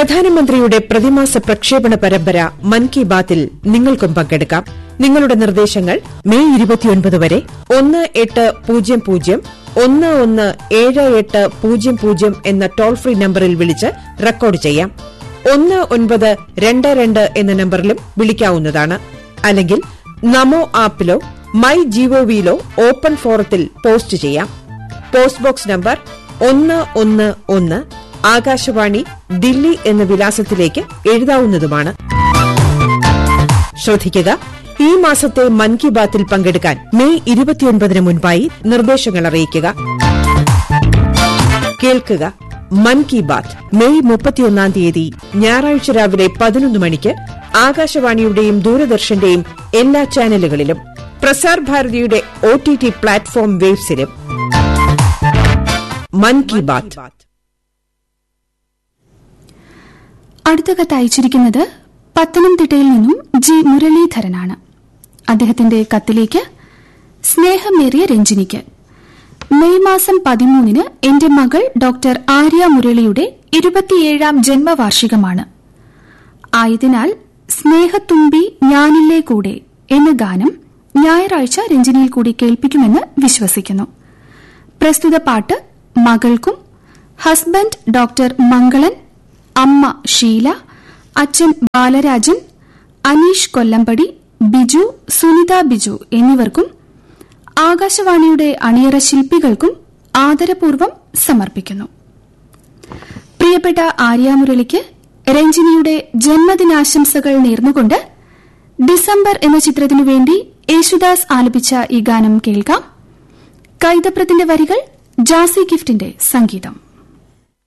പ്രധാനമന്ത്രിയുടെ പ്രതിമാസ പ്രക്ഷേപണ പരമ്പര മൻ കി ബാത്തിൽ നിങ്ങൾക്കും പങ്കെടുക്കാം നിങ്ങളുടെ നിർദ്ദേശങ്ങൾ മെയ് ഇരുപത്തിയൊൻപത് വരെ ഒന്ന് എട്ട് പൂജ്യം പൂജ്യം ഒന്ന് ഒന്ന് ഏഴ് എട്ട് പൂജ്യം പൂജ്യം എന്ന ടോൾ ഫ്രീ നമ്പറിൽ വിളിച്ച് റെക്കോർഡ് ചെയ്യാം ഒന്ന് ഒൻപത് രണ്ട് രണ്ട് എന്ന നമ്പറിലും വിളിക്കാവുന്നതാണ് അല്ലെങ്കിൽ നമോ ആപ്പിലോ മൈ ജിഒവിയിലോ ഓപ്പൺ ഫോറത്തിൽ പോസ്റ്റ് ചെയ്യാം പോസ്റ്റ് ബോക്സ് നമ്പർ ഒന്ന് ഒന്ന് ഒന്ന് ആകാശവാണി ദില്ലി എന്ന വിലാസത്തിലേക്ക് എഴുതാവുന്നതുമാണ് ശ്രദ്ധിക്കുക ഈ മാസത്തെ മൻ കി ബാത്തിൽ പങ്കെടുക്കാൻ മെയ് ഇരുപത്തിയൊൻപതിന് മുൻപായി നിർദ്ദേശങ്ങൾ അറിയിക്കുക കേൾക്കുക മൻ കി ബാത്ത് മെയ് മുപ്പത്തിയൊന്നാം തീയതി ഞായറാഴ്ച രാവിലെ പതിനൊന്ന് മണിക്ക് ആകാശവാണിയുടെയും ദൂരദർശന്റെയും എല്ലാ ചാനലുകളിലും പ്രസാർ ഭാരതിയുടെ ഒ ടി ടി പ്ലാറ്റ്ഫോം വേബ്സിലും മൻ കി ബാത്ത് അടുത്ത കത്ത് അയച്ചിരിക്കുന്നത് പത്തനംതിട്ടയിൽ നിന്നും ജി മുരളീധരനാണ് അദ്ദേഹത്തിന്റെ കത്തിലേക്ക് സ്നേഹമേറിയ രഞ്ജിനിക്ക് മെയ് മാസം പതിമൂന്നിന് എന്റെ മകൾ ഡോക്ടർ ആര്യ മുരളിയുടെ ഇരുപത്തിയേഴാം ജന്മവാർഷികമാണ് ആയതിനാൽ സ്നേഹത്തുമ്പി ഞാനില്ലേ കൂടെ എന്ന ഗാനം ഞായറാഴ്ച രഞ്ജിനിയിൽ കൂടി കേൾപ്പിക്കുമെന്ന് വിശ്വസിക്കുന്നു പ്രസ്തുത പാട്ട് മകൾക്കും ഹസ്ബൻഡ് ഡോക്ടർ മംഗളൻ അമ്മ ഷീല അച്ഛൻ ബാലരാജൻ അനീഷ് കൊല്ലമ്പടി ബിജു സുനിത ബിജു എന്നിവർക്കും ആകാശവാണിയുടെ അണിയറ ശില്പികൾക്കും ആദരപൂർവ്വം സമർപ്പിക്കുന്നു പ്രിയപ്പെട്ട ആര്യാമുരളിക്ക് രഞ്ജിനിയുടെ ജന്മദിനാശംസകൾ നേർന്നുകൊണ്ട് ഡിസംബർ എന്ന ചിത്രത്തിനു വേണ്ടി യേശുദാസ് ആലപിച്ച ഈ ഗാനം കേൾക്കാം കൈതപ്രത്തിന്റെ വരികൾ ജാസി ഗിഫ്റ്റിന്റെ സംഗീതം